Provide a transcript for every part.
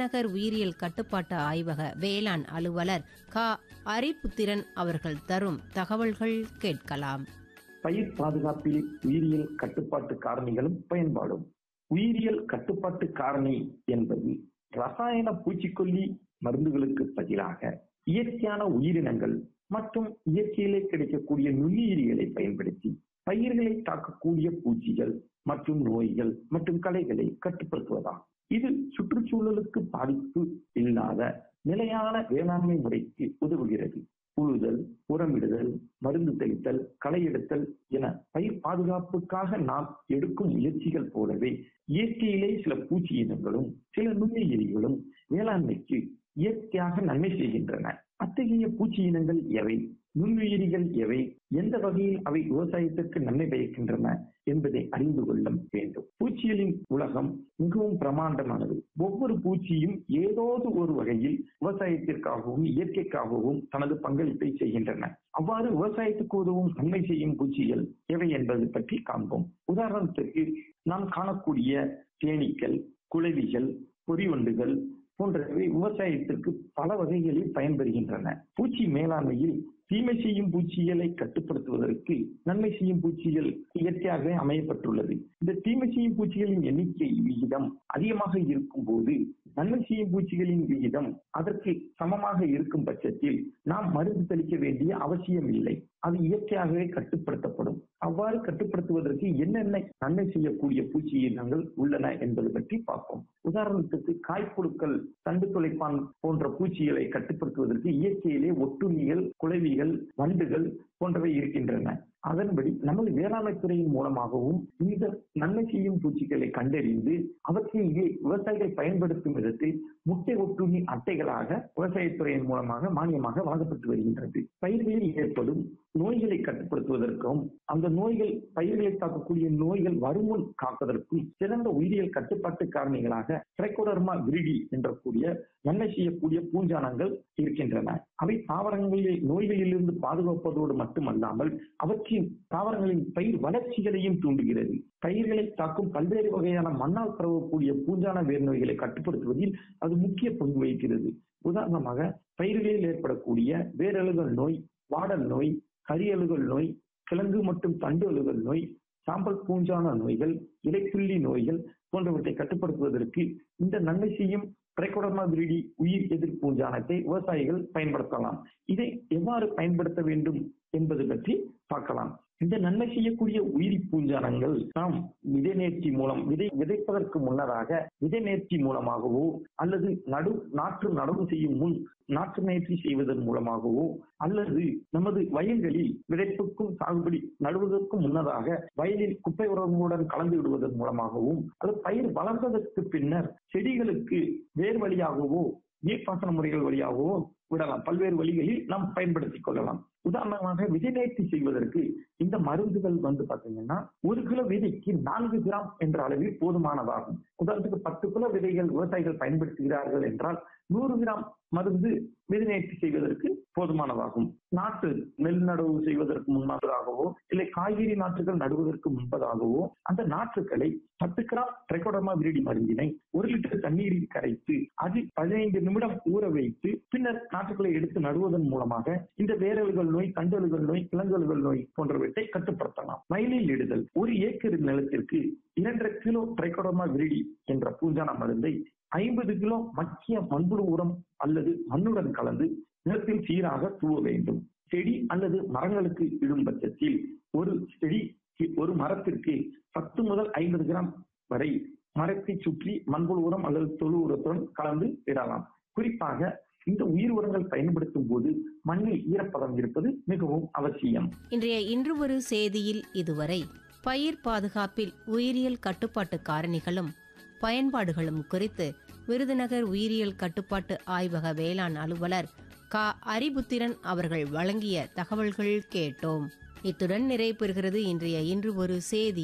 விருதுநகர் உயிரியல் கட்டுப்பாட்டு ஆய்வக வேளாண் அலுவலர் க அரிபுத்திரன் அவர்கள் தரும் தகவல்கள் கேட்கலாம் பயிர் பாதுகாப்பில் உயிரியல் கட்டுப்பாட்டு காரணிகளும் பயன்பாடும் உயிரியல் கட்டுப்பாட்டு காரணி என்பது ரசாயன பூச்சிக்கொல்லி மருந்துகளுக்கு பதிலாக இயற்கையான உயிரினங்கள் மற்றும் இயற்கையிலே கிடைக்கக்கூடிய நுண்ணுயிரிகளை பயன்படுத்தி பயிர்களை தாக்கக்கூடிய பூச்சிகள் மற்றும் நோய்கள் மற்றும் களைகளை கட்டுப்படுத்துவதாகும் இது சுற்றுச்சூழலுக்கு பாதிப்பு இல்லாத நிலையான வேளாண்மை முறைக்கு உதவுகிறது உழுதல் உரமிடுதல் மருந்து தெளித்தல் களை எடுத்தல் என பயிர் பாதுகாப்புக்காக நாம் எடுக்கும் முயற்சிகள் போலவே இயற்கையிலே சில பூச்சி இனங்களும் சில நுண்ணுயிரிகளும் வேளாண்மைக்கு இயற்கையாக நன்மை செய்கின்றன அத்தகைய பூச்சி இனங்கள் எவை நுண்ணுயிரிகள் எவை எந்த வகையில் அவை விவசாயத்திற்கு நன்மை பயக்கின்றன என்பதை அறிந்து கொள்ள வேண்டும் பூச்சிகளின் உலகம் மிகவும் பிரமாண்டமானது ஒவ்வொரு பூச்சியும் ஏதோது ஒரு வகையில் விவசாயத்திற்காகவும் இயற்கைக்காகவும் தனது பங்களிப்பை செய்கின்றன அவ்வாறு விவசாயத்துக்கு உதவும் நன்மை செய்யும் பூச்சிகள் எவை என்பது பற்றி காண்போம் உதாரணத்திற்கு நாம் காணக்கூடிய தேனீக்கள் குளவிகள் பொறிவண்டுகள் போன்றவை விவசாயத்திற்கு பல வகைகளில் பயன்பெறுகின்றன பூச்சி மேலாண்மையில் தீமை செய்யும் பூச்சிகளை கட்டுப்படுத்துவதற்கு நன்மை செய்யும் பூச்சிகள் இயற்கையாகவே அமையப்பட்டுள்ளது இந்த தீமை செய்யும் பூச்சிகளின் எண்ணிக்கை விகிதம் அதிகமாக இருக்கும் போது நன்மை செய்யும் பூச்சிகளின் விகிதம் அதற்கு சமமாக இருக்கும் பட்சத்தில் நாம் மருந்து தெளிக்க வேண்டிய அவசியம் இல்லை அது இயற்கையாகவே கட்டுப்படுத்தப்படும் அவ்வாறு கட்டுப்படுத்துவதற்கு என்னென்ன நன்மை செய்யக்கூடிய பூச்சி இனங்கள் உள்ளன என்பது பற்றி பார்ப்போம் உதாரணத்துக்கு காய்ப்புழுக்கள் தண்டு துளைப்பான் போன்ற பூச்சிகளை கட்டுப்படுத்துவதற்கு இயற்கையிலே ஒட்டுண்ணிகள் குளவிகள் வண்டுகள் போன்றவை இருக்கின்றன அதன்படி நமது வேளாண்மை துறையின் மூலமாகவும் இந்த நன்மை செய்யும் பூச்சிகளை கண்டறிந்து அவற்றை இங்கே விவசாயிகள் பயன்படுத்தும் விதத்தில் முட்டை ஒட்டுண்ணி அட்டைகளாக விவசாயத்துறையின் மூலமாக மானியமாக வழங்கப்பட்டு வருகின்றது பயிர்களில் ஏற்படும் நோய்களை கட்டுப்படுத்துவதற்கும் அந்த நோய்கள் பயிர்களை தாக்கக்கூடிய நோய்கள் வருமுன் காப்பதற்கும் சிறந்த உயிரியல் கட்டுப்பாட்டு காரணிகளாக ட்ரைகோடர்மா விரிடி என்ற கூடிய நன்மை செய்யக்கூடிய பூஞ்சானங்கள் இருக்கின்றன அவை தாவரங்களில் நோய்களிலிருந்து பாதுகாப்பதோடு மட்டுமல்லாமல் அவற்றின் தாவரங்களின் பயிர் வளர்ச்சிகளையும் தூண்டுகிறது பயிர்களை தாக்கும் பல்வேறு வகையான மண்ணால் பரவக்கூடிய பூஞ்சான வேர் நோய்களை கட்டுப்படுத்துவதில் அது முக்கிய பங்கு வகிக்கிறது உதாரணமாக பயிர்களில் ஏற்படக்கூடிய வேரழுகல் நோய் வாடல் நோய் கரியழுகல் நோய் கிழங்கு மற்றும் தண்டு அழுகல் நோய் சாம்பல் பூஞ்சான நோய்கள் இலைப்புள்ளி நோய்கள் போன்றவற்றை கட்டுப்படுத்துவதற்கு இந்த நன்மை செய்யும் பிரைகோடர்மா விரிடி உயிர் எதிர் பூஞ்சானத்தை விவசாயிகள் பயன்படுத்தலாம் இதை எவ்வாறு பயன்படுத்த வேண்டும் என்பது பற்றி பார்க்கலாம் இந்த நன்மை செய்யக்கூடிய உயிரி பூஞ்சானங்கள் நாம் விதை நேர்ச்சி மூலம் விதை விதைப்பதற்கு முன்னதாக விதை நேர்ச்சி மூலமாகவோ அல்லது நடு நாற்று நடவு செய்யும் முன் நாற்று நேர்ச்சி செய்வதன் மூலமாகவோ அல்லது நமது வயல்களில் விதைப்புக்கும் சாகுபடி நடுவதற்கும் முன்னதாக வயலில் குப்பை உரங்களுடன் கலந்து விடுவதன் மூலமாகவும் அல்லது பயிர் வளர்ந்ததற்கு பின்னர் செடிகளுக்கு வேர் வழியாகவோ நீர்ப்பாசன முறைகள் வழியாகவோ விடலாம் பல்வேறு வழிகளில் நாம் பயன்படுத்திக் கொள்ளலாம் உதாரணமாக விதை நேர்த்தி செய்வதற்கு இந்த மருந்துகள் வந்து பாத்தீங்கன்னா ஒரு கிலோ விதைக்கு நான்கு கிராம் என்ற அளவில் போதுமானதாகும் உதாரணத்துக்கு பத்து கிலோ விதைகள் விவசாயிகள் பயன்படுத்துகிறார்கள் என்றால் நூறு கிராம் மருந்து விதை நேர்த்தி செய்வதற்கு போதுமானதாகும் நாட்டு நெல் நடவு செய்வதற்கு முன்னதாகவோ இல்லை காய்கறி நாற்றுகள் நடுவதற்கு முன்பதாகவோ அந்த நாற்றுகளை பத்து கிராம் ட்ரைகோடர்மா விரிடி மருந்தினை ஒரு லிட்டர் தண்ணீரில் கரைத்து அது பதினைந்து நிமிடம் ஊற வைத்து பின்னர் நாற்றுகளை எடுத்து நடுவதன் மூலமாக இந்த வேரல்கள் நோய் தண்டல்கள் நோய் கிழங்கல்கள் நோய் போன்றவற்றை கட்டுப்படுத்தலாம் வயலில் இடுதல் ஒரு ஏக்கர் நிலத்திற்கு இரண்டரை கிலோ ட்ரைகோடர்மா விரிடி என்ற பூஞ்சான மருந்தை ஐம்பது கிலோ மக்கிய மண்புழு உரம் அல்லது மண்ணுடன் கலந்து நிலத்தில் சீராக தூவ வேண்டும் செடி அல்லது மரங்களுக்கு இடும் பட்சத்தில் ஒரு செடி ஒரு மரத்திற்கு பத்து முதல் ஐம்பது கிராம் வரை மரத்தை சுற்றி மண்புழு உரம் அல்லது தொழு உரத்துடன் கலந்து இடலாம் குறிப்பாக இந்த உயிர் உரங்கள் பயன்படுத்தும் போது மண்ணில் ஈரப்பதம் இருப்பது மிகவும் அவசியம் இன்றைய இன்று ஒரு செய்தியில் இதுவரை பயிர் பாதுகாப்பில் உயிரியல் கட்டுப்பாட்டு காரணிகளும் பயன்பாடுகளும் குறித்து விருதுநகர் உயிரியல் கட்டுப்பாட்டு ஆய்வக வேளாண் அலுவலர் க அரிபுத்திரன் அவர்கள் வழங்கிய தகவல்கள் கேட்டோம் இத்துடன் நிறைவு பெறுகிறது இன்றைய இன்று ஒரு செய்தி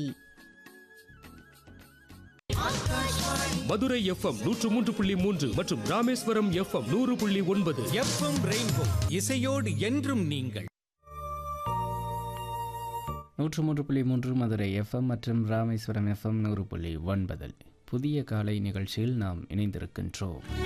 மதுரை எஃப்எம் நூற்று மூன்று புள்ளி மூன்று மற்றும் ராமேஸ்வரம் எஃப்எம் நூறு புள்ளி ஒன்பது எஃப்எம் ரெயின்போ இசையோடு என்றும் நீங்கள் நூற்று மூன்று புள்ளி மூன்று மதுரை எஃப்எம் மற்றும் ராமேஸ்வரம் எஃப்எம் நூறு புள்ளி ஒன்பதில் புதிய காலை நிகழ்ச்சியில் நாம் இணைந்திருக்கின்றோம்